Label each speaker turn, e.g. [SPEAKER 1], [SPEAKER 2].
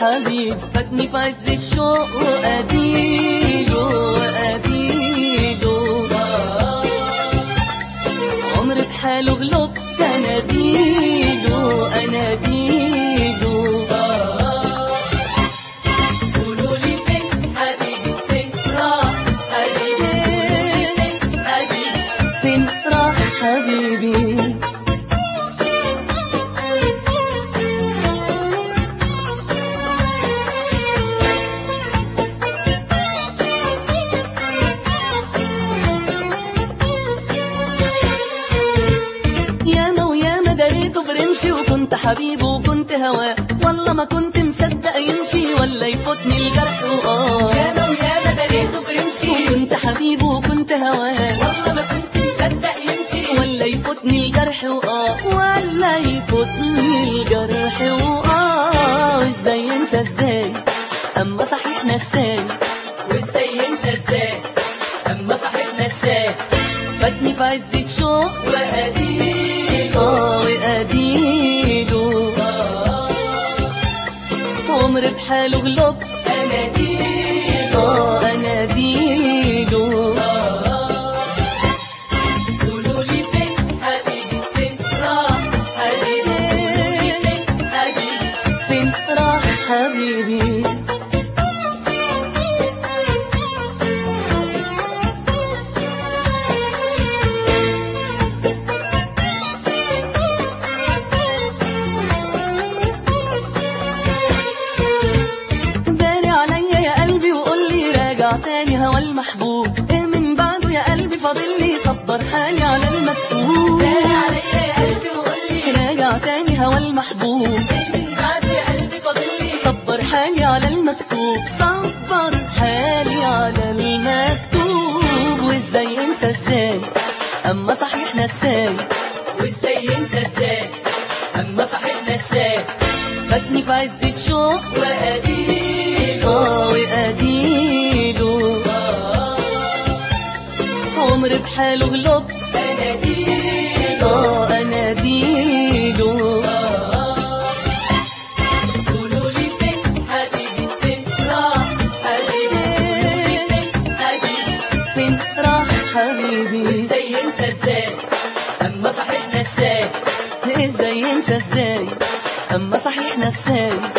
[SPEAKER 1] حبيب فاتني في عز الشوق وأديله وأديله عمر بحاله غلب أناديله أناديله
[SPEAKER 2] قولوا لي فين حبيبي فين راح حبيبي فين حبيبي
[SPEAKER 1] فين راح حبيبي ياما وياما دريته برمشي وكنت حبيبه وكنت هواه والله ما كنت مصدق يمشي ولا يفوتني الجرح وآه
[SPEAKER 2] ياما وياما دريته برمشي
[SPEAKER 1] وكنت حبيبه وكنت هواه
[SPEAKER 2] والله ما كنت مصدق يمشي
[SPEAKER 1] ولا يفوتني الجرح وآه ولا يفوتني الجرح وآه ازاي انت ازاي اما صحيح نساي
[SPEAKER 2] وازاي انت ازاي اما صحيح نساك
[SPEAKER 1] فاتني في عز الشوق
[SPEAKER 2] واديله
[SPEAKER 1] اه واديله عمر بحاله غلب
[SPEAKER 2] اناديله
[SPEAKER 1] اه اناديله
[SPEAKER 2] قولوا لي فين حبيبي فين راح حبيبي فين حبيبي
[SPEAKER 1] فين راح حبيبي داري عليا يا قلبي وقول لي راجع تاني هوا المحبوب ايه من بعده يا قلبي فاضل لي خبر حالي على المكتوب
[SPEAKER 2] داري عليا يا قلبي وقول لي
[SPEAKER 1] راجع تاني هوا المحبوب
[SPEAKER 2] من بعد يا قلبي فاضل لي
[SPEAKER 1] صبر حالي على المكتوب صبر حالي على المكتوب وازاي انت ازاي اما صحيح نساي
[SPEAKER 2] وازاي انت ازاي اما صحيح نساك
[SPEAKER 1] فاتني في عز الشوق
[SPEAKER 2] واديله
[SPEAKER 1] اه واديله عمر بحاله غلب
[SPEAKER 2] اناديله
[SPEAKER 1] اه اناديله
[SPEAKER 2] قولوا لي فين حبيبي فين راح حبيبي فين حبيبي
[SPEAKER 1] فين راح حبيبي
[SPEAKER 2] ازاي انت ازاي اما صحيح نساك
[SPEAKER 1] ازاي انت ازاي اما صحيح نساي